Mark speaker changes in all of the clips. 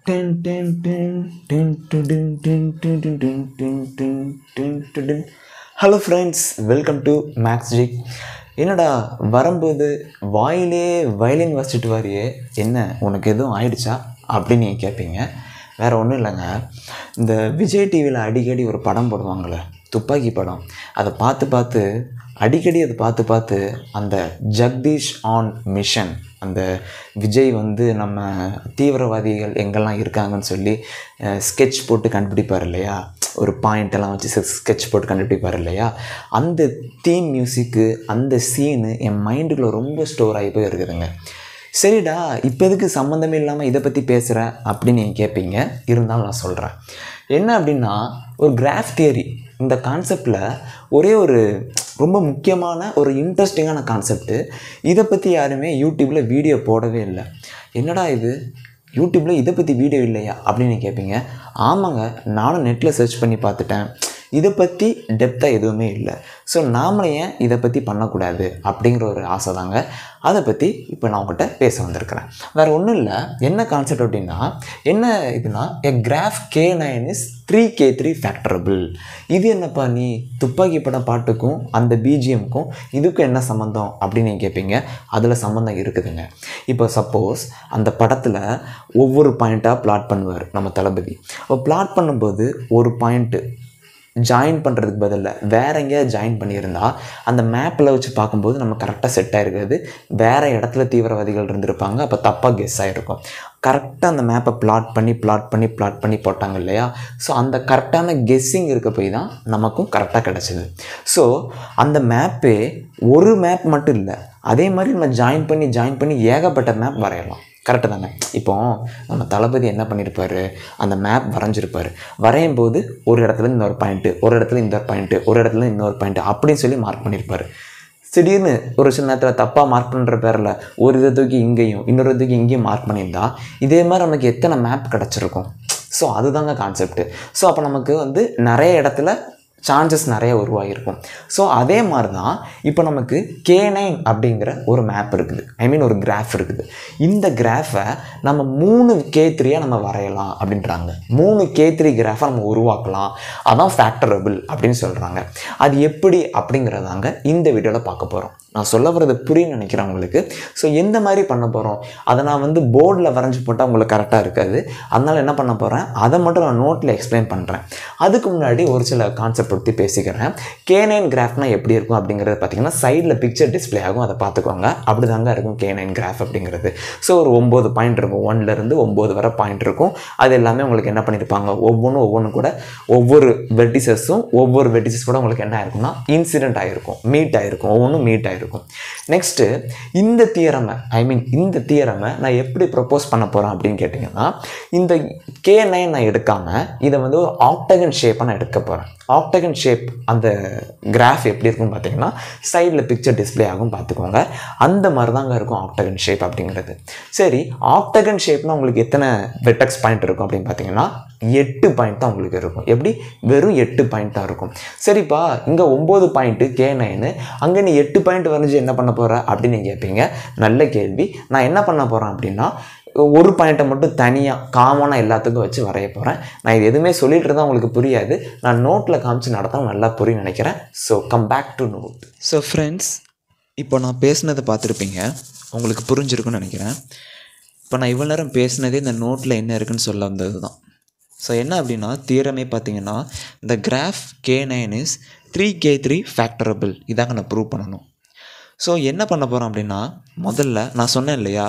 Speaker 1: டின் டின் டின் டின் டு டின் டின் டின் டின் டின் டின் டின் டின் டு டின் ஹலோ ஃப்ரெண்ட்ஸ் வெல்கம் டு மேக்ஸ் ஜிக் என்னடா வரும்போது வாயிலே வயலின் வச்சுட்டு வரியே என்ன உனக்கு எதுவும் ஆயிடுச்சா அப்படின்னு நீங்கள் கேட்பீங்க வேறு ஒன்றும் இல்லைங்க இந்த விஜய் டிவியில் அடிக்கடி ஒரு படம் போடுவாங்கள்ல துப்பாக்கி படம் அதை பார்த்து பார்த்து அடிக்கடி அதை பார்த்து பார்த்து அந்த ஜெகதீஷ் ஆன் மிஷன் அந்த விஜய் வந்து நம்ம தீவிரவாதிகள் எங்கெல்லாம் இருக்காங்கன்னு சொல்லி ஸ்கெட்ச் போட்டு கண்டுபிடிப்பார் இல்லையா ஒரு பாயிண்ட் எல்லாம் வச்சு ஸ்கெட்ச் போட்டு கண்டுபிடிப்பார் இல்லையா அந்த தீம் மியூசிக்கு அந்த சீனு என் மைண்டுக்குள்ளே ரொம்ப ஸ்டோர் ஆகி போய் இருக்குதுங்க சரிடா இப்போ எதுக்கு சம்மந்தமே இல்லாமல் இதை பற்றி பேசுகிற அப்படின்னு நீங்கள் கேட்பீங்க இருந்தாலும் நான் சொல்கிறேன் என்ன அப்படின்னா ஒரு கிராஃப் தியரி இந்த கான்செப்டில் ஒரே ஒரு ரொம்ப முக்கியமான ஒரு இன்ட்ரெஸ்டிங்கான கான்செப்ட்டு இதை பற்றி யாருமே யூடியூப்பில் வீடியோ போடவே இல்லை என்னடா இது யூடியூப்பில் இதை பற்றி வீடியோ இல்லையா அப்படின்னு கேட்பீங்க ஆமாங்க நானும் நெட்டில் சர்ச் பண்ணி பார்த்துட்டேன் இதை பற்றி டெப்த்தாக எதுவுமே இல்லை ஸோ நாமளே ஏன் இதை பற்றி பண்ணக்கூடாது அப்படிங்கிற ஒரு ஆசை தாங்க அதை பற்றி இப்போ நான் உங்கள்கிட்ட பேச வந்திருக்கிறேன் வேறு ஒன்றும் இல்லை என்ன கான்செப்ட் அப்படின்னா என்ன இதுனா a graph K nine is three K three factorable இது என்னப்பா நீ துப்பாக்கி படம் பாட்டுக்கும் அந்த பிஜிஎம்க்கும் இதுக்கும் என்ன சம்மந்தம் அப்படின்னு நீங்கள் கேட்பீங்க அதில் சம்மந்தம் இருக்குதுங்க இப்போ சப்போஸ் அந்த படத்தில் ஒவ்வொரு பாயிண்ட்டாக பிளாட் பண்ணுவார் நம்ம தளபதி அப்போ பிளாட் பண்ணும்போது ஒரு பாயிண்ட்டு ஜாயின் பண்ணுறதுக்கு பதிலில் வேற எங்கேயாவது ஜாயின் பண்ணியிருந்தா அந்த மேப்பில் வச்சு பார்க்கும்போது நம்ம கரெக்டாக செட் ஆகிருக்காது வேறு இடத்துல தீவிரவாதிகள் இருந்திருப்பாங்க அப்போ தப்பாக கெஸ் ஆகிருக்கும் கரெக்டாக அந்த மேப்பை பிளாட் பண்ணி பிளாட் பண்ணி பிளாட் பண்ணி போட்டாங்க இல்லையா ஸோ அந்த கரெக்டான கெஸ்ஸிங் இருக்க போய் தான் நமக்கும் கரெக்டாக கிடச்சிது ஸோ அந்த மேப்பே ஒரு மேப் மட்டும் இல்லை அதே மாதிரி நம்ம ஜாயின் பண்ணி ஜாயின் பண்ணி ஏகப்பட்ட மேப் வரையலாம் கரெக்டு தானே இப்போ நம்ம தளபதி என்ன பண்ணியிருப்பார் அந்த மேப் வரைஞ்சிருப்பார் வரையும் போது ஒரு இடத்துல இன்னொரு பாயிண்ட்டு ஒரு இடத்துல இந்த பாயிண்ட்டு ஒரு இடத்துல இன்னொரு பாயிண்ட்டு அப்படின்னு சொல்லி மார்க் பண்ணியிருப்பார் திடீர்னு ஒரு சில நேரத்தில் தப்பாக மார்க் பண்ணுற பேரில் ஒரு இதை தூக்கி இங்கேயும் இன்னொரு தூக்கி இங்கேயும் மார்க் பண்ணியிருந்தா இதே மாதிரி நமக்கு எத்தனை மேப் கிடச்சிருக்கும் ஸோ அதுதாங்க கான்செப்ட்டு ஸோ அப்போ நமக்கு வந்து நிறைய இடத்துல சான்சஸ் நிறைய உருவாகிருக்கும் ஸோ அதே மாதிரி தான் இப்போ நமக்கு கே நைன் அப்படிங்கிற ஒரு மேப் இருக்குது ஐ மீன் ஒரு கிராஃப் இருக்குது இந்த கிராஃபை நம்ம மூணு கே த்ரீயாக நம்ம வரையலாம் அப்படின்றாங்க மூணு கே த்ரீ கிராஃபை நம்ம உருவாக்கலாம் அதான் ஃபேக்டரபிள் அப்படின்னு சொல்கிறாங்க அது எப்படி அப்படிங்கிறதாங்க இந்த வீடியோவில் பார்க்க போகிறோம் நான் சொல்ல வர்றது புரியும்னு நினைக்கிறேன் உங்களுக்கு ஸோ எந்த மாதிரி பண்ண போகிறோம் அதை நான் வந்து போர்டில் வரைஞ்சி போட்டால் உங்களுக்கு கரெக்டாக இருக்காது அதனால் என்ன பண்ண போகிறேன் அதை மட்டும் நான் நோட்டில் எக்ஸ்பிளைன் பண்ணுறேன் அதுக்கு முன்னாடி ஒரு சில கான்செப்ட் பற்றி பேசிக்கிறேன் கே நைன் கிராஃப்னால் எப்படி இருக்கும் அப்படிங்கிறது பார்த்தீங்கன்னா சைடில் பிக்சர் டிஸ்பிளே ஆகும் அதை பார்த்துக்கோங்க அப்படி தாங்க இருக்கும் கே நைன் கிராஃப் அப்படிங்கிறது ஸோ ஒரு ஒம்பது பாயிண்ட் இருக்கும் ஒன்லேருந்து ஒம்பது வரை பாயிண்ட் இருக்கும் அது எல்லாமே உங்களுக்கு என்ன பண்ணியிருப்பாங்க ஒவ்வொன்றும் ஒவ்வொன்றும் கூட ஒவ்வொரு வெட்டிசஸும் ஒவ்வொரு வெட்டிசஸ் கூட உங்களுக்கு என்ன ஆயிருக்கும்னா இன்சிடென்ட் ஆகிருக்கும் மீட் ஆகிருக்கும் ஒவ்வொன்றும் மீட் ஆகிருக்கும் நெக்ஸ்ட்டு இந்த தியரமை ஐ மீன் இந்த தியரமை நான் எப்படி ப்ரப்போஸ் பண்ண போகிறேன் அப்படின்னு கேட்டிங்கன்னா இந்த கே நைன் நான் எடுக்காமல் இதை வந்து ஒரு ஆக்டகன் ஷேப்பை நான் எடுக்க போகிறேன் ஆக்டகன் ஷேப் அந்த கிராஃப் எப்படி இருக்கும்னு பார்த்தீங்கன்னா சைடில் பிக்சர் டிஸ்பிளே ஆகும் பார்த்துக்கோங்க அந்த மாதிரி தாங்க இருக்கும் ஆக்டகன் ஷேப் அப்படிங்கிறது சரி ஆக்டகன் ஷேப்னா உங்களுக்கு எத்தனை வெட்டக்ஸ் பாயிண்ட் இருக்கும் அப்படின்னு பார்த்தீங்கன்னா எட்டு பாயிண்ட் தான் உங்களுக்கு இருக்கும் எப்படி வெறும் எட்டு பாயிண்ட் தான் இருக்கும் சரிப்பா இங்கே ஒம்பது பாயிண்ட்டு கே நைனு அங்கே நீ எட்டு பாயிண்ட் வரைஞ்சி என்ன பண்ண போகிற அப்படின்னு நீங்கள் கேட்பீங்க நல்ல கேள்வி நான் என்ன பண்ண போகிறேன் அப்படின்னா ஒரு பாயிண்ட்டை மட்டும் தனியாக காமனாக எல்லாத்துக்கும் வச்சு வரைய போகிறேன் நான் இது எதுவுமே சொல்லிட்டு இருந்தால் உங்களுக்கு புரியாது நான் நோட்டில் காமிச்சு நடத்தால் நல்லா புரியும் நினைக்கிறேன் so come back to note
Speaker 2: so friends இப்போ நான் பேசுனதை பார்த்துருப்பீங்க உங்களுக்கு புரிஞ்சிருக்குன்னு நினைக்கிறேன் இப்போ நான் இவ்வளோ நேரம் பேசுனதே இந்த நோட்டில் என்ன இருக்குன்னு சொல்ல வந்தது தான் ஸோ என்ன அப்படின்னா தியரமே பார்த்தீங்கன்னா இந்த graph K nine is three K three factorable இதாங்க நான் ப்ரூவ் பண்ணணும் ஸோ என்ன பண்ண போகிறோம் அப்படின்னா முதல்ல நான் சொன்னேன் இல்லையா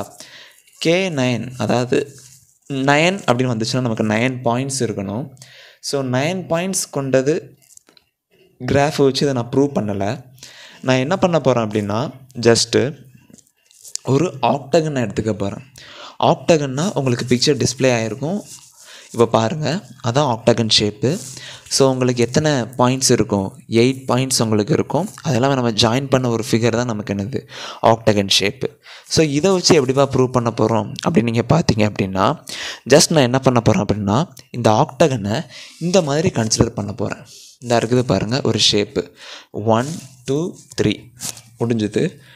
Speaker 2: கே நைன் அதாவது நயன் அப்படின்னு வந்துச்சுன்னா நமக்கு நயன் பாயிண்ட்ஸ் இருக்கணும் ஸோ நயன் பாயிண்ட்ஸ் கொண்டது கிராஃபை வச்சு இதை நான் ப்ரூவ் பண்ணலை நான் என்ன பண்ண போகிறேன் அப்படின்னா ஜஸ்ட்டு ஒரு ஆக்டகன் எடுத்துக்க போகிறேன் ஆக்டகன்னா உங்களுக்கு பிக்சர் டிஸ்பிளே ஆகிருக்கும் இப்போ பாருங்கள் அதான் ஆக்டகன் ஷேப்பு ஸோ உங்களுக்கு எத்தனை பாயிண்ட்ஸ் இருக்கும் எயிட் பாயிண்ட்ஸ் உங்களுக்கு இருக்கும் அதெல்லாம் நம்ம ஜாயின் பண்ண ஒரு ஃபிகர் தான் நமக்கு என்னது ஆக்டகன் ஷேப்பு ஸோ இதை வச்சு எப்படிவா ப்ரூவ் பண்ண போகிறோம் அப்படின்னு நீங்கள் பார்த்தீங்க அப்படின்னா ஜஸ்ட் நான் என்ன பண்ண போகிறேன் அப்படின்னா இந்த ஆக்டகனை இந்த மாதிரி கன்சிடர் பண்ண போகிறேன் இந்த இருக்குது பாருங்கள் ஒரு ஷேப்பு ஒன் டூ த்ரீ முடிஞ்சுது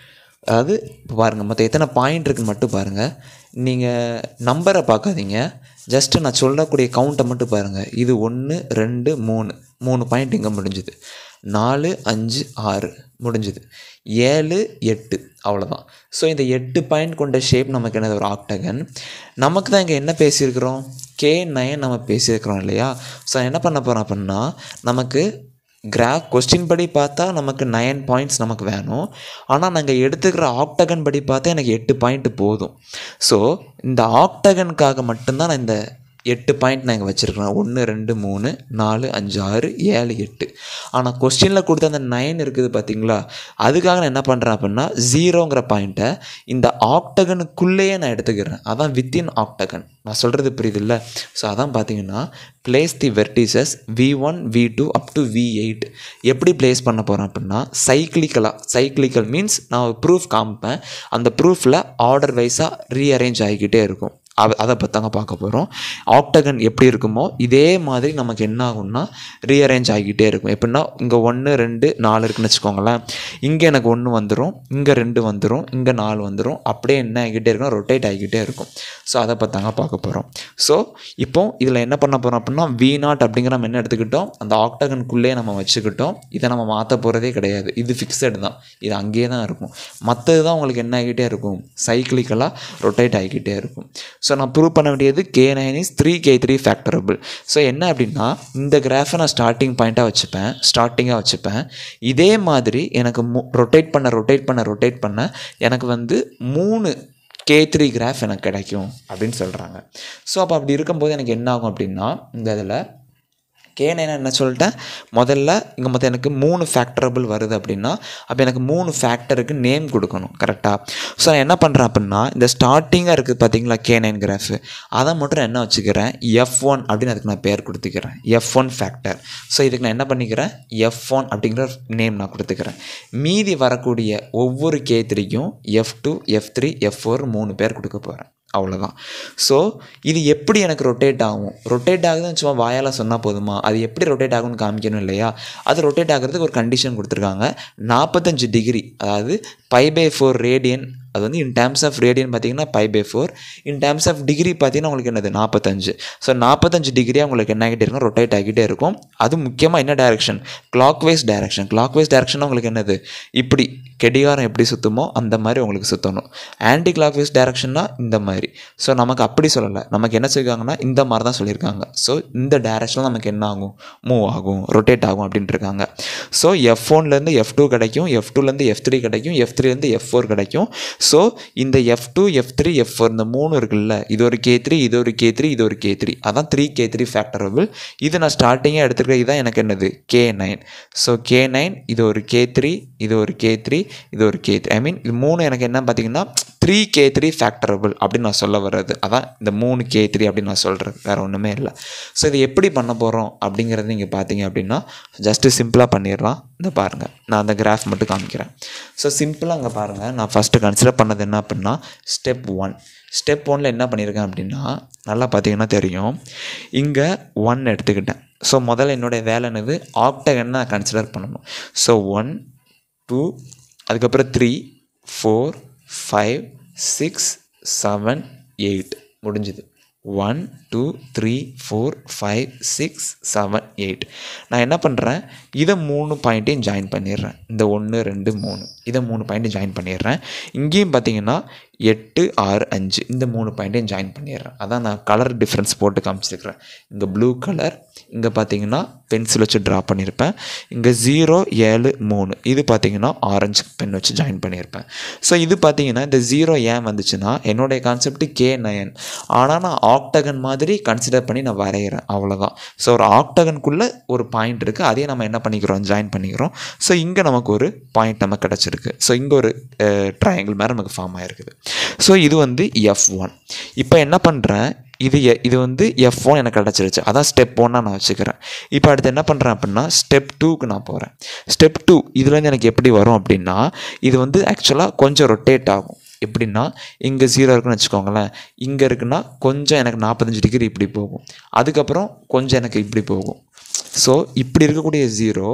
Speaker 2: அதாவது இப்போ பாருங்கள் மொத்தம் எத்தனை பாயிண்ட் இருக்குன்னு மட்டும் பாருங்கள் நீங்கள் நம்பரை பார்க்காதீங்க ஜஸ்ட்டு நான் சொல்லக்கூடிய கவுண்ட்டை மட்டும் பாருங்கள் இது ஒன்று ரெண்டு மூணு மூணு பாயிண்ட் இங்கே முடிஞ்சுது நாலு அஞ்சு ஆறு முடிஞ்சுது ஏழு எட்டு அவ்வளோதான் ஸோ இந்த எட்டு பாயிண்ட் கொண்ட ஷேப் நமக்கு என்னது ஒரு ஆக்டகன் நமக்கு தான் இங்கே என்ன பேசியிருக்கிறோம் கே நயன் நம்ம பேசியிருக்கிறோம் இல்லையா ஸோ என்ன பண்ண போகிறோம் அப்படின்னா நமக்கு கிராஃப் கொஸ்டின் படி பார்த்தா நமக்கு நயன் பாயிண்ட்ஸ் நமக்கு வேணும் ஆனால் நாங்கள் எடுத்துக்கிற ஆக்டகன் படி பார்த்தா எனக்கு எட்டு பாயிண்ட் போதும் ஸோ இந்த ஆக்டகனுக்காக மட்டும்தான் நான் இந்த எட்டு பாயிண்ட் நான் இங்கே வச்சுருக்கிறேன் ஒன்று ரெண்டு மூணு நாலு அஞ்சு ஆறு ஏழு எட்டு ஆனால் கொஸ்டினில் கொடுத்த அந்த நைன் இருக்குது பார்த்தீங்களா அதுக்காக நான் என்ன பண்ணுறேன் அப்படின்னா ஜீரோங்கிற பாயிண்ட்டை இந்த ஆக்டகனுக்குள்ளேயே நான் எடுத்துக்கிறேன் அதான் வித்தின் ஆக்டகன் நான் சொல்கிறது புரியுதுல்ல ஸோ அதான் பார்த்தீங்கன்னா place the vertices V one V two up to V eight எப்படி பிளேஸ் பண்ண போகிறேன் அப்படின்னா சைக்கிளிக்கலாக சைக்கிளிக்கல் மீன்ஸ் நான் ப்ரூஃப் காமிப்பேன் அந்த ப்ரூஃபில் ஆர்டர் வைஸாக ரீஅரேஞ்ச் ஆகிக்கிட்டே இருக்கும் அ- அதை பற்றி பார்க்க போகிறோம் ஆக்டகன் எப்படி இருக்குமோ இதே மாதிரி நமக்கு என்ன ஆகும்னா ரீஅரேஞ்ச் ஆகிக்கிட்டே இருக்கும் எப்படின்னா இங்கே ஒன்று ரெண்டு நாலு இருக்குன்னு வச்சுக்கோங்களேன் இங்கே எனக்கு ஒன்று வந்துடும் இங்கே ரெண்டு வந்துடும் இங்கே நாலு வந்துடும் அப்படியே என்ன ஆகிக்கிட்டே இருக்கும் ரொட்டேட் ஆகிக்கிட்டே இருக்கும் ஸோ அதை பற்றி பார்க்க போகிறோம் ஸோ இப்போ இதில் என்ன பண்ண போகிறோம் அப்படின்னா வி நாட் அப்படிங்கிற நம்ம என்ன எடுத்துக்கிட்டோம் அந்த ஆக்டகனுக்குள்ளேயே நம்ம வச்சுக்கிட்டோம் இதை நம்ம மாற்ற போகிறதே கிடையாது இது ஃபிக்ஸடு தான் இது அங்கேயே தான் இருக்கும் மற்றது தான் உங்களுக்கு என்ன ஆகிக்கிட்டே இருக்கும் சைக்கிளிக்கலாக ரொட்டேட் ஆகிக்கிட்டே இருக்கும் ஸோ நான் ப்ரூவ் பண்ண வேண்டியது K nine is three K three factorable so என்ன அப்படின்னா இந்த கிராஃபை நான் ஸ்டார்டிங் பாயிண்ட்டாக வச்சுப்பேன் ஸ்டார்டிங்காக வச்சுப்பேன் இதே மாதிரி எனக்கு ரொட்டேட் பண்ண ரொட்டேட் பண்ண ரொட்டேட் பண்ண எனக்கு வந்து மூணு கே த்ரீ கிராஃப் எனக்கு கிடைக்கும் அப்படின்னு சொல்கிறாங்க ஸோ அப்போ அப்படி இருக்கும்போது எனக்கு என்ன ஆகும் அப்படின்னா இந்த இதில் கே நைன் என்ன சொல்லிட்டேன் முதல்ல இங்கே மொத்தம் எனக்கு மூணு ஃபேக்டரபிள் வருது அப்படின்னா அப்போ எனக்கு மூணு ஃபேக்டருக்கு நேம் கொடுக்கணும் கரெக்டாக ஸோ நான் என்ன பண்ணுறேன் அப்படின்னா இந்த ஸ்டார்டிங்காக இருக்குது பார்த்தீங்களா கே நைன் கிராஃபு அதை மட்டும் நான் என்ன வச்சுக்கிறேன் எஃப் ஒன் அப்படின்னு அதுக்கு நான் பேர் கொடுத்துக்கிறேன் எஃப் ஒன் ஃபேக்டர் ஸோ இதுக்கு நான் என்ன பண்ணிக்கிறேன் எஃப் ஒன் அப்படிங்கிற நேம் நான் கொடுத்துக்கிறேன் மீதி வரக்கூடிய ஒவ்வொரு கே த்ரீக்கும் F two F three F four மூணு பேர் கொடுக்க போகிறேன் அவ்வளோதான் ஸோ இது எப்படி எனக்கு ரொட்டேட் ஆகும் ரொட்டேட் ஆகுதுன்னு சும்மா வாயால் சொன்னால் போதுமா அது எப்படி ரொட்டேட் ஆகும்னு காமிக்கணும் இல்லையா அது ரொட்டேட் ஆகிறதுக்கு ஒரு கண்டிஷன் கொடுத்துருக்காங்க நாற்பத்தஞ்சு டிகிரி அதாவது பை பை ஃபோர் ரேடியன் அது வந்து இன் டேர்ம்ஸ் ஆஃப் ரேடியன் பார்த்தீங்கன்னா pi by four in terms of degree பார்த்தீங்கன்னா உங்களுக்கு என்னது நாற்பத்தஞ்சு ஸோ நாற்பத்தஞ்சு டிகிரியாக உங்களுக்கு என்ன ஆகிட்டே இருக்கும் ரொட்டேட் ஆகிட்டே இருக்கும் அது முக்கியமாக என்ன direction clockwise direction clockwise direction உங்களுக்கு என்னது இப்படி கெடிகாரம் எப்படி சுற்றுமோ அந்த மாதிரி உங்களுக்கு சுற்றணும் ஆன்டி கிளாக் வைஸ் டைரக்ஷன்னா இந்த மாதிரி ஸோ நமக்கு அப்படி சொல்லலை நமக்கு என்ன சொல்லியிருக்காங்கன்னா இந்த மாதிரி தான் சொல்லியிருக்காங்க ஸோ இந்த டைரக்ஷனில் நமக்கு என்ன ஆகும் மூவ் ஆகும் ரொட்டேட் ஆகும் அப்படின்ட்டு இருக்காங்க ஸோ எஃப் ஒன்லேருந்து எஃப் டூ கிடைக்கும் எஃப் டூலேருந்து எஃப் த்ரீ கிடைக்கும் எஃப் த்ரீலேருந்து எஃப் ஃபோர் கிடைக்கும் ஸோ இந்த F two F three F four இந்த மூணு இருக்குல்ல இது ஒரு கே த்ரீ இது ஒரு கே த்ரீ இது ஒரு கே த்ரீ அதான் த்ரீ கே த்ரீ ஃபேக்டரபிள் இது நான் ஸ்டார்டிங்காக எடுத்துக்கிற இதுதான் எனக்கு என்னது K nine so K nine இது ஒரு கே த்ரீ இது ஒரு கே த்ரீ இது ஒரு கே த்ரீ ஐ மீன் இது மூணு எனக்கு என்ன பார்த்தீங்கன்னா த்ரீ கே த்ரீ ஃபேக்டரபிள் அப்படின்னு நான் சொல்ல வர்றது அதான் இந்த மூணு கே த்ரீ அப்படின்னு நான் சொல்கிறது வேறு ஒன்றுமே இல்லை ஸோ இது எப்படி பண்ண போகிறோம் அப்படிங்கிறது நீங்கள் பார்த்தீங்க அப்படின்னா ஜஸ்ட்டு சிம்பிளாக பண்ணிடலாம் இந்த பாருங்கள் நான் அந்த கிராஃப் மட்டும் காமிக்கிறேன் ஸோ சிம்பிளாக அங்கே பாருங்கள் நான் ஃபஸ்ட்டு கன்சிடர் பண்ணது என்ன அப்படின்னா ஸ்டெப் ஒன் ஸ்டெப் ஒனில் என்ன பண்ணியிருக்கேன் அப்படின்னா நல்லா பார்த்தீங்கன்னா தெரியும் இங்கே ஒன் எடுத்துக்கிட்டேன் ஸோ முதல்ல என்னுடைய வேலை என்னது ஆக்டகன் நான் கன்சிடர் பண்ணணும் ஸோ ஒன் டூ அதுக்கப்புறம் three four five six seven eight முடிஞ்சுது one two three four five six seven eight நான் என்ன பண்ணுறேன் இதை மூணு பாயிண்ட்டையும் ஜாயின் பண்ணிடுறேன் இந்த ஒன்று ரெண்டு மூணு இதை மூணு பாயிண்ட்டையும் ஜாயின் பண்ணிடுறேன் இங்கேயும் பார்த்தீங்கன்னா எட்டு ஆறு அஞ்சு இந்த மூணு பாயிண்ட்டையும் ஜாயின் பண்ணிடுறேன் அதான் நான் கலர் டிஃப்ரென்ஸ் போட்டு காமிச்சிருக்கிறேன் இங்கே ப்ளூ கலர் இங்கே பார்த்தீங்கன்னா பென்சில் வச்சு ட்ரா பண்ணியிருப்பேன் இங்கே ஜீரோ ஏழு மூணு இது பார்த்தீங்கன்னா ஆரஞ்சு பென் வச்சு ஜாயின் பண்ணியிருப்பேன் ஸோ இது பார்த்தீங்கன்னா இந்த ஜீரோ ஏன் வந்துச்சுன்னா என்னுடைய கான்செப்ட் கே நயன் ஆனால் நான் ஆக்டகன் மாதிரி கன்சிடர் பண்ணி நான் வரைகிறேன் அவ்வளோதான் ஸோ ஒரு ஆக்டகனுக்குள்ளே ஒரு பாயிண்ட் இருக்குது அதையே நம்ம என்ன பண்ணிக்கிறோம் ஜாயின் பண்ணிக்கிறோம் ஸோ இங்கே நமக்கு ஒரு பாயிண்ட் நமக்கு கிடச்சிருக்கு ஸோ இங்கே ஒரு ட்ரையாங்கிள் மாதிரி நமக்கு ஃபார்ம் ஆகிருக்குது ஸோ இது வந்து எஃப் ஒன் இப்போ என்ன பண்ணுறேன் இது எ- இது வந்து எஃப் ஒன் எனக்கு கிடச்சிருச்சு அதான் ஸ்டெப் ஒன்னாக நான் வச்சுக்கிறேன் இப்போ அடுத்து என்ன பண்ணுறேன் அப்படின்னா ஸ்டெப் டூக்கு நான் போகிறேன் ஸ்டெப் டூ இதுலேருந்து எனக்கு எப்படி வரும் அப்படின்னா இது வந்து ஆக்சுவலாக கொஞ்சம் ரொட்டேட் ஆகும் எப்படின்னா இங்கே ஜீரோ இருக்குன்னு வச்சுக்கோங்களேன் இங்கே இருக்குன்னா கொஞ்சம் எனக்கு நாற்பத்தஞ்சு டிகிரி இப்படி போகும் அதுக்கப்புறம் கொஞ்சம் எனக்கு இப்படி போகும் ஸோ இப்படி இருக்கக்கூடிய ஜீரோ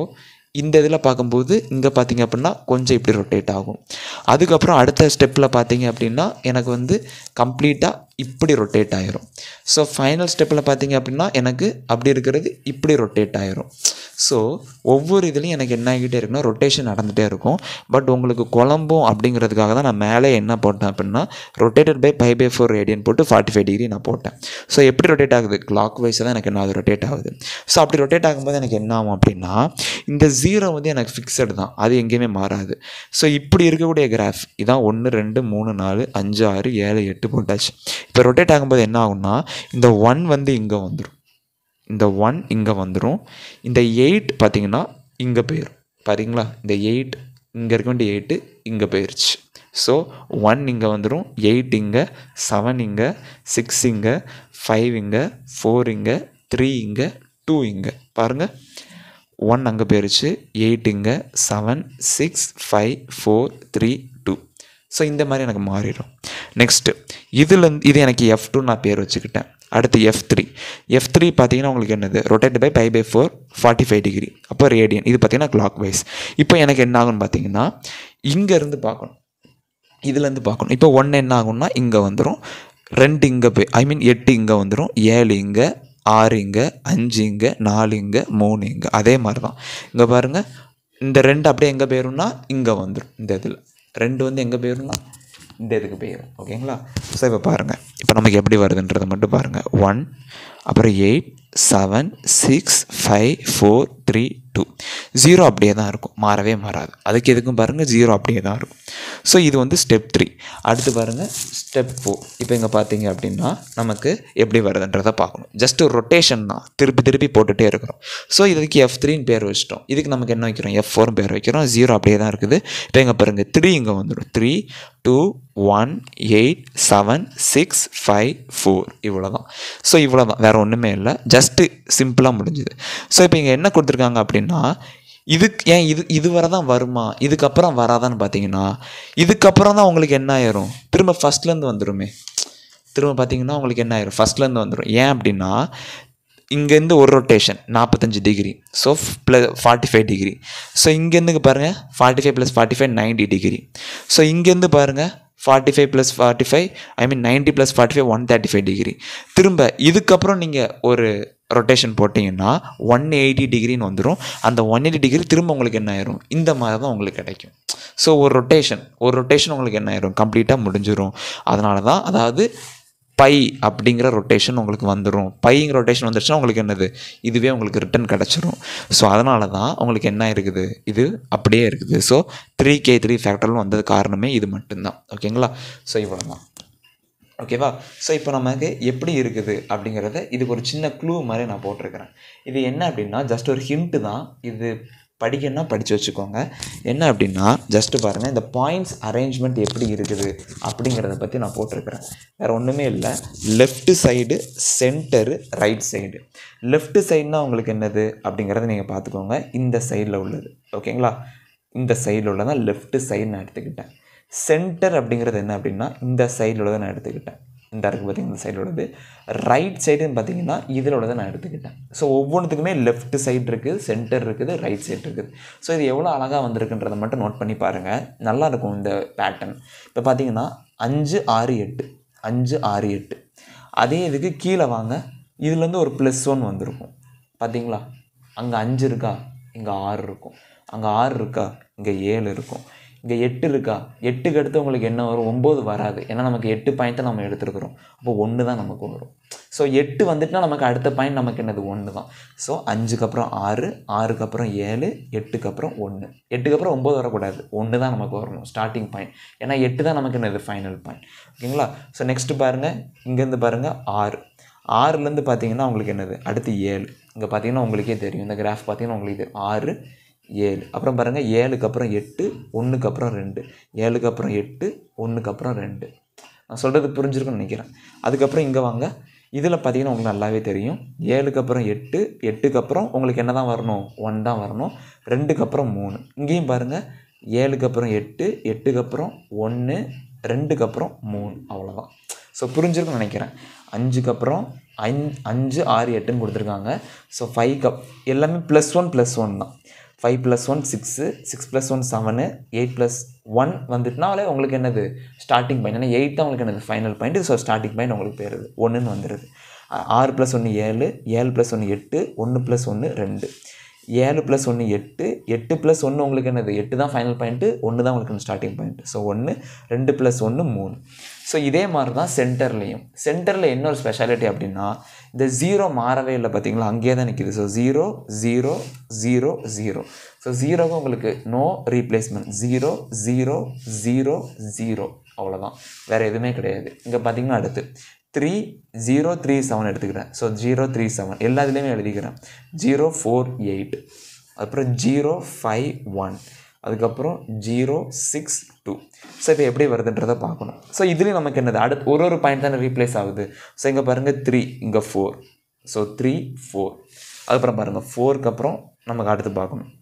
Speaker 2: இந்த இதில் பார்க்கும்போது இங்கே பார்த்தீங்க அப்படின்னா கொஞ்சம் இப்படி ரொட்டேட் ஆகும் அதுக்கப்புறம் அடுத்த ஸ்டெப்பில் பார்த்தீங்க அப்படின்னா எனக்கு வந்து கம்ப்ளீட்டாக இப்படி ரொட்டேட் ஆயிரும் ஸோ ஃபைனல் ஸ்டெப்பில் பார்த்தீங்க அப்படின்னா எனக்கு அப்படி இருக்கிறது இப்படி ரொட்டேட் ஆயிரும் ஸோ ஒவ்வொரு இதுலேயும் எனக்கு என்ன ஆகிட்டே இருக்குன்னா ரொட்டேஷன் நடந்துகிட்டே இருக்கும் பட் உங்களுக்கு குழம்பும் அப்படிங்கிறதுக்காக தான் நான் மேலே என்ன போட்டேன் அப்படின்னா rotated by pi by four radian போட்டு ஃபார்ட்டி ஃபைவ் டிகிரி நான் போட்டேன் ஸோ எப்படி ரொட்டேட் ஆகுது கிளாக் வைஸ் தான் எனக்கு என்ன ஆகுது ரொட்டேட் ஆகுது ஸோ அப்படி ரொட்டேட் ஆகும்போது எனக்கு என்ன ஆகும் அப்படின்னா இந்த ஜீரோ வந்து எனக்கு ஃபிக்ஸடு தான் அது எங்கேயுமே மாறாது ஸோ இப்படி இருக்கக்கூடிய கிராஃப் இதான் ஒன்று ரெண்டு மூணு நாலு அஞ்சு ஆறு ஏழு எட்டு போட்டாச்சு இப்போ ரொட்டேட் ஆகும்போது என்ன ஆகும்னா இந்த ஒன் வந்து இங்கே வந்துடும் இந்த ஒன் இங்கே வந்துடும் இந்த எயிட் பார்த்தீங்கன்னா இங்கே போயிடும் பாருங்களா இந்த எயிட் இங்கே இருக்க வேண்டிய எயிட்டு இங்கே போயிடுச்சு ஸோ ஒன் இங்கே வந்துடும் எயிட் இங்கே செவன் இங்கே சிக்ஸ் இங்கே ஃபைவ் இங்கே ஃபோர் இங்கே த்ரீ இங்கே டூ இங்கே பாருங்கள் ஒன் அங்கே போயிருச்சு எயிட் இங்கே seven six five four three two so இந்த மாதிரி எனக்கு மாறிடும் நெக்ஸ்ட்டு இதில் இது எனக்கு எஃப் டூ நான் பேர் வச்சுக்கிட்டேன் அடுத்து எஃப் த்ரீ எஃப் த்ரீ பார்த்தீங்கன்னா உங்களுக்கு என்னது rotate by pi by four forty five degree அப்போ ரேடியன் இது பார்த்தீங்கன்னா கிளாக் வைஸ் இப்போ எனக்கு என்ன ஆகும்னு பார்த்தீங்கன்னா இங்கேருந்து பார்க்கணும் இதுலேருந்து பார்க்கணும் இப்போ ஒன்று என்ன ஆகும்னா இங்கே வந்துடும் ரெண்டு இங்கே போய் ஐ மீன் எட்டு இங்கே வந்துடும் ஏழு இங்கே ஆறு இங்கே அஞ்சு இங்கே நாலு இங்கே மூணு இங்கே அதே மாதிரி தான் இங்கே பாருங்கள் இந்த ரெண்டு அப்படியே எங்கே போயிரும்னா இங்கே வந்துடும் இந்த இதில் ரெண்டு வந்து எங்கே போயிரும்னா இந்த இதுக்கு போயிடும் ஓகேங்களா ஸோ இப்போ பாருங்கள் இப்போ நமக்கு எப்படி வருதுன்றதை மட்டும் பாருங்கள் ஒன் அப்புறம் eight seven six five four three two zero அப்படியே தான் இருக்கும் மாறவே மாறாது அதுக்கு எதுக்கும் பாருங்கள் ஜீரோ அப்படியே தான் இருக்கும் ஸோ இது வந்து ஸ்டெப் த்ரீ அடுத்து பாருங்கள் ஸ்டெப் ஃபோர் இப்போ இங்கே பார்த்தீங்க அப்படின்னா நமக்கு எப்படி வருதுன்றதை பார்க்கணும் ஜஸ்ட் ஒரு ரொட்டேஷன் தான் திருப்பி திருப்பி போட்டுகிட்டே இருக்கிறோம் ஸோ இதுக்கு எஃப் த்ரீன்னு பேர் வச்சிட்டோம் இதுக்கு நமக்கு என்ன வைக்கிறோம் எஃப் ஃபோர்னு பேர் வைக்கிறோம் ஜீரோ அப்படியே தான் இருக்குது இப்போ இங்கே பாருங்கள் த்ரீ இங்கே வந்துடும் three two one eight seven six five four இவ்வளோ தான் ஸோ இவ்வளோ தான் வேறு ஒன்றுமே இல்லை ஜஸ்ட்டு சிம்பிளாக முடிஞ்சுது ஸோ இப்போ இங்கே என்ன கொடுத்துருக்காங்க அப்படின்னா இதுக்கு ஏன் இது இது வரை தான் வருமா இதுக்கப்புறம் வராதான்னு பார்த்தீங்கன்னா இதுக்கப்புறம் தான் உங்களுக்கு என்ன ஆயிரும் திரும்ப ஃபஸ்ட்லேருந்து வந்துருமே திரும்ப பார்த்தீங்கன்னா உங்களுக்கு என்ன ஆயிரும் ஃபஸ்ட்லேருந்து வந்துடும் ஏன் அப்படின்னா இங்கேருந்து ஒரு ரொட்டேஷன் நாற்பத்தஞ்சு degree so plus forty five degree so இங்கேருந்து பாருங்கள் forty five plus forty five ninety degree so இங்கேருந்து பாருங்கள் forty five plus forty five I mean ninety plus forty five one thirty five degree திரும்ப இதுக்கப்புறம் நீங்கள் ஒரு rotation போட்டிங்கன்னா one eighty டிகிரின்னு வந்துடும் அந்த ஒன் எயிட்டி டிகிரி திரும்ப உங்களுக்கு என்ன ஆயிரும் இந்த மாதிரி தான் உங்களுக்கு கிடைக்கும் ஸோ ஒரு ரொட்டேஷன் ஒரு ரொட்டேஷன் உங்களுக்கு என்ன ஆயிரும் கம்ப்ளீட்டாக முடிஞ்சிடும் அதனால தான் அதாவது பை அப்படிங்கிற ரொட்டேஷன் உங்களுக்கு வந்துடும் பைங்கிற ரொட்டேஷன் வந்துருச்சுன்னா உங்களுக்கு என்னது இதுவே உங்களுக்கு ரிட்டன் கிடச்சிரும் ஸோ அதனால தான் உங்களுக்கு என்ன இருக்குது இது அப்படியே இருக்குது ஸோ த்ரீ கே த்ரீ ஃபேக்டர்னு வந்தது காரணமே இது மட்டும்தான் ஓகேங்களா ஸோ இவ்வளோ தான் ஓகேவா ஸோ இப்போ நமக்கு எப்படி இருக்குது அப்படிங்கிறத இதுக்கு ஒரு சின்ன க்ளூ மாதிரி நான் போட்டிருக்கிறேன் இது என்ன அப்படின்னா ஜஸ்ட் ஒரு ஹிண்ட்டு தான் இது படிக்கணும்னா படித்து வச்சுக்கோங்க என்ன அப்படின்னா ஜஸ்ட்டு பாருங்கள் இந்த பாயிண்ட்ஸ் அரேஞ்ச்மெண்ட் எப்படி இருக்குது அப்படிங்கிறத பற்றி நான் போட்டிருக்கிறேன் வேறு ஒன்றுமே இல்லை left side centre right side left சைடுனா உங்களுக்கு என்னது அப்படிங்கிறத நீங்கள் பார்த்துக்கோங்க இந்த சைடில் உள்ளது ஓகேங்களா இந்த சைடில் உள்ளதான் லெஃப்ட் சைடு நான் எடுத்துக்கிட்டேன் சென்டர் அப்படிங்கிறது என்ன அப்படின்னா இந்த சைடில் உள்ளதை நான் எடுத்துக்கிட்டேன் இந்த இருக்கு பார்த்தீங்கன்னா இந்த சைடில் உள்ளது ரைட் சைடுன்னு பார்த்தீங்கன்னா இதில் உள்ளதை நான் எடுத்துக்கிட்டேன் ஸோ ஒவ்வொன்றுத்துக்குமே லெஃப்ட் சைடு இருக்குது சென்டர் இருக்குது ரைட் சைடு இருக்குது ஸோ இது எவ்வளோ அழகாக வந்திருக்குன்றதை மட்டும் நோட் பண்ணி பாருங்கள் நல்லா இருக்கும் இந்த பேட்டர்ன் இப்போ பார்த்தீங்கன்னா அஞ்சு ஆறு எட்டு அஞ்சு ஆறு எட்டு அதே இதுக்கு கீழே வாங்க இதுலேருந்து ஒரு ப்ளஸ் ஒன் வந்திருக்கும் பார்த்தீங்களா அங்கே அஞ்சு இருக்கா இங்கே ஆறு இருக்கும் அங்கே ஆறு இருக்கா இங்கே ஏழு இருக்கும் இங்கே எட்டு இருக்கா எட்டுக்கு அடுத்து உங்களுக்கு என்ன வரும் ஒம்பது வராது ஏன்னா நமக்கு எட்டு பாயிண்ட்டை நம்ம எடுத்துருக்குறோம் அப்போ ஒன்று தான் நமக்கு வரும் ஸோ எட்டு வந்துட்டுனா நமக்கு அடுத்த பாயிண்ட் நமக்கு என்னது ஒன்று தான் ஸோ அஞ்சுக்கு அப்புறம் ஆறு ஆறுக்கு அப்புறம் ஏழு எட்டுக்கு அப்புறம் ஒன்று எட்டுக்கு அப்புறம் ஒம்பது வரக்கூடாது ஒன்று தான் நமக்கு வரணும் ஸ்டார்டிங் பாயிண்ட் ஏன்னா எட்டு தான் நமக்கு என்னது ஃபைனல் பாயிண்ட் ஓகேங்களா ஸோ நெக்ஸ்ட்டு பாருங்கள் இங்கேருந்து பாருங்கள் ஆறு ஆறுலேருந்து பார்த்தீங்கன்னா உங்களுக்கு என்னது அடுத்து ஏழு இங்கே பார்த்தீங்கன்னா உங்களுக்கே தெரியும் இந்த கிராஃப் பார்த்தீங்கன்னா உங்களுக்கு இது ஆறு ஏழு அப்புறம் பாருங்கள் ஏழுக்கு அப்புறம் எட்டு ஒன்றுக்கு அப்புறம் ரெண்டு ஏழுக்கு அப்புறம் எட்டு ஒன்றுக்கு அப்புறம் ரெண்டு நான் சொல்கிறது புரிஞ்சிருக்குன்னு நினைக்கிறேன் அதுக்கப்புறம் இங்கே வாங்க இதில் பார்த்தீங்கன்னா உங்களுக்கு நல்லாவே தெரியும் ஏழுக்கு அப்புறம் எட்டு எட்டுக்கு அப்புறம் உங்களுக்கு என்ன தான் வரணும் ஒன் தான் வரணும் ரெண்டுக்கு அப்புறம் மூணு இங்கேயும் பாருங்கள் ஏழுக்கு அப்புறம் எட்டு எட்டுக்கு அப்புறம் ஒன்று ரெண்டுக்கு அப்புறம் மூணு அவ்வளோதான் ஸோ புரிஞ்சிருக்குன்னு நினைக்கிறேன் அஞ்சுக்கு அப்புறம் அஞ் அஞ்சு ஆறு எட்டுன்னு கொடுத்துருக்காங்க ஸோ ஃபைவ் கப் எல்லாமே ப்ளஸ் ஒன் ப்ளஸ் ஒன் தான் five plus one six six plus one seven eight plus one வந்துட்டுனாலே உங்களுக்கு என்னது ஸ்டார்டிங் பாயிண்ட் ஏன்னா எயிட் தான் உங்களுக்கு என்னது final point so starting point உங்களுக்கு போயிருது ஒன்றுன்னு வந்துடுது ஆ- ஆறு ப்ளஸ் ஒன்று ஏழு ஏழு ப்ளஸ் ஒன்று எட்டு ஒன்று ப்ளஸ் ஒன்று ரெண்டு ஏழு ப்ளஸ் ஒன்று எட்டு எட்டு ப்ளஸ் ஒன்று உங்களுக்கு என்னது எட்டு தான் ஃபைனல் பாயிண்ட்டு ஒன்று தான் உங்களுக்கு ஸ்டார்டிங் பாயிண்ட் ஸோ ஒன்று ரெண்டு ப்ளஸ் ஒன்று மூணு ஸோ இதே மாதிரி தான் சென்டர்லேயும் சென்டரில் என்ன ஒரு ஸ்பெஷாலிட்டி அப்படின்னா இந்த ஜீரோ மாறவே இல்லை பார்த்தீங்களா அங்கேயே தான் நிற்கிது so zero zero zero zero so ஜீரோக்கு உங்களுக்கு no replacement zero zero zero zero அவ்வளோதான் வேறு எதுவுமே கிடையாது இங்கே பார்த்தீங்கன்னா அடுத்து த்ரீ ஜீரோ த்ரீ செவன் எடுத்துக்கிறேன் ஸோ ஜீரோ த்ரீ செவன் எல்லா இதுலேயுமே எழுதிக்கிறேன் ஜீரோ ஃபோர் எயிட் அப்புறம் ஜீரோ ஃபைவ் ஒன் அதுக்கப்புறம் ஜீரோ சிக்ஸ் டூ ஸோ இப்போ எப்படி வருதுன்றதை பார்க்கணும் ஸோ இதுலேயும் நமக்கு என்னது அடுத்து ஒரு ஒரு பாயிண்ட் தானே ரீப்ளேஸ் ஆகுது ஸோ இங்கே பாருங்கள் த்ரீ இங்கே ஃபோர் ஸோ த்ரீ ஃபோர் அதுக்கப்புறம் பாருங்கள் ஃபோருக்கு அப்புறம் நமக்கு அடுத்து பார்க்கணும்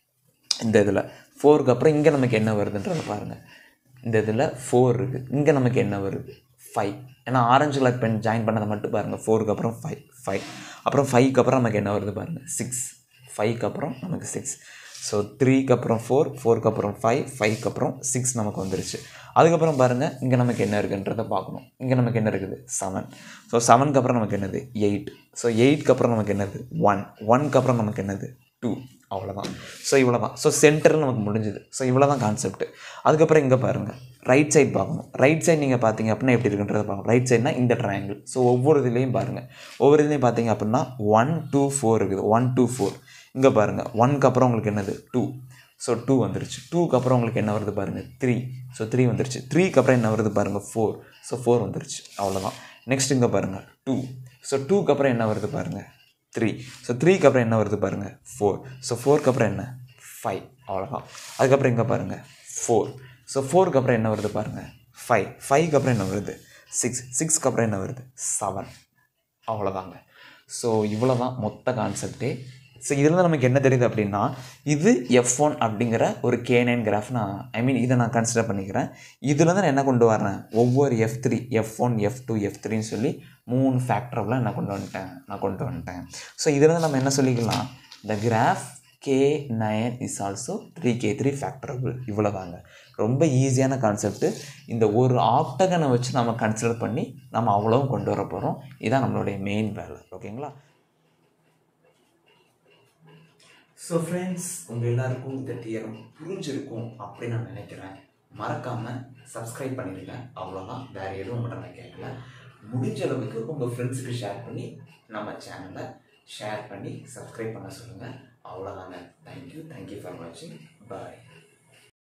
Speaker 2: இந்த இதில் ஃபோருக்கு அப்புறம் இங்கே நமக்கு என்ன வருதுன்றதை பாருங்கள் இந்த இதில் ஃபோர் இருக்குது இங்கே நமக்கு என்ன வருது ஃபைவ் ஏன்னா ஆரஞ்சு கலர் பென் ஜாயின் பண்ணதை மட்டும் பாருங்கள் ஃபோருக்கு அப்புறம் ஃபைவ் ஃபைவ் அப்புறம் ஃபைவ்க்கு அப்புறம் நமக்கு என்ன வருது பாருங்கள் சிக்ஸ் ஃபைவ்க்கு அப்புறம் நமக்கு சிக்ஸ் ஸோ த்ரீக்கு அப்புறம் ஃபோர் ஃபோருக்கு அப்புறம் ஃபைவ் ஃபைவ்க்கு அப்புறம் சிக்ஸ் நமக்கு வந்துருச்சு அதுக்கப்புறம் பாருங்கள் இங்கே நமக்கு என்ன இருக்குன்றதை பார்க்கணும் இங்கே நமக்கு என்ன இருக்குது செவன் ஸோ செவனுக்கு அப்புறம் நமக்கு என்னது எயிட் ஸோ எயிட்க்கு அப்புறம் நமக்கு என்னது ஒன் ஒன்க்கு அப்புறம் நமக்கு என்னது டூ அவ்வளோதான் ஸோ இவ்வளோ தான் ஸோ சென்டரில் நமக்கு முடிஞ்சுது ஸோ இவ்வளோ தான் கான்செப்ட் அதுக்கப்புறம் இங்கே பாருங்கள் ரைட் சைடு பார்க்கணும் ரைட் சைடு நீங்கள் பார்த்தீங்க அப்படின்னா எப்படி இருக்குன்றதை பார்க்கணும் ரைட் சைடுனா இந்த ட்ரையாங்கிள் ஸோ ஒவ்வொரு இதுலேயும் பாருங்கள் ஒவ்வொரு இதுலேயும் பார்த்தீங்க அப்படின்னா ஒன் டூ ஃபோர் இருக்குது ஒன் டூ ஃபோர் இங்கே பாருங்கள் ஒன்க்கு அப்புறம் உங்களுக்கு என்னது டூ ஸோ டூ வந்துருச்சு டூக்கு அப்புறம் உங்களுக்கு என்ன வருது பாருங்கள் த்ரீ ஸோ த்ரீ வந்துருச்சு த்ரீக்கு அப்புறம் என்ன வருது பாருங்கள் ஃபோர் ஸோ ஃபோர் வந்துருச்சு அவ்வளோதான் நெக்ஸ்ட் இங்கே பாருங்கள் டூ ஸோ டூக்கு அப்புறம் என்ன வருது பாருங்கள் த்ரீ ஸோ த்ரீக்கு அப்புறம் என்ன வருது பாருங்கள் ஃபோர் ஸோ ஃபோருக்கு அப்புறம் என்ன ஃபைவ் அவ்வளோதான் அதுக்கப்புறம் இங்கே பாருங்கள் ஃபோர் ஸோ ஃபோருக்கு அப்புறம் என்ன வருது பாருங்கள் ஃபைவ் ஃபைவ்க்கு அப்புறம் என்ன வருது சிக்ஸ் சிக்ஸ்க்கு அப்புறம் என்ன வருது செவன் அவ்வளோதாங்க ஸோ இவ்வளோ தான் மொத்த கான்செப்டே ஸோ இதுலேருந்து நமக்கு என்ன தெரியுது அப்படின்னா இது எஃப் ஒன் அப்படிங்கிற ஒரு கே நைன் கிராஃப் நான் ஐ மீன் இதை நான் கன்சிடர் பண்ணிக்கிறேன் இதுலேருந்து நான் என்ன கொண்டு வரேன் ஒவ்வொரு F three F one F two F த்ரீன்னு சொல்லி மூணு ஃபேக்டரெலாம் நான் கொண்டு வந்துட்டேன் நான் கொண்டு வந்துட்டேன் ஸோ இதுலேருந்து நம்ம என்ன சொல்லிக்கலாம் the graph K nine is also three K three factorable இவ்வளோதாங்க ரொம்ப ஈஸியான கான்செப்ட்டு இந்த ஒரு ஆக்டகனை வச்சு நம்ம கன்சிடர் பண்ணி நம்ம அவ்வளவும் கொண்டு வர போகிறோம் இதான் நம்மளுடைய மெயின் வேலை ஓகேங்களா ஸோ ஃப்ரெண்ட்ஸ் உங்கள் எல்லாருக்கும் இந்த தியரம் புரிஞ்சிருக்கும் அப்படின்னு நான் நினைக்கிறேன் மறக்காமல் சப்ஸ்கிரைப் பண்ணிடுங்க அவ்வளோதான் வேறு எதுவும் உங்கள்கிட்ட நான் கேட்கல முடிஞ்ச அளவுக்கு உங்கள் ஃப்ரெண்ட்ஸுக்கு ஷேர் பண்ணி நம்ம சேனலை ஷேர் பண்ணி சப்ஸ்கிரைப் பண்ண சொல்லுங்கள் அவ்வளோதாங்க தேங்க்யூ தேங்க்யூ ஃபார் வாட்சிங் பாய்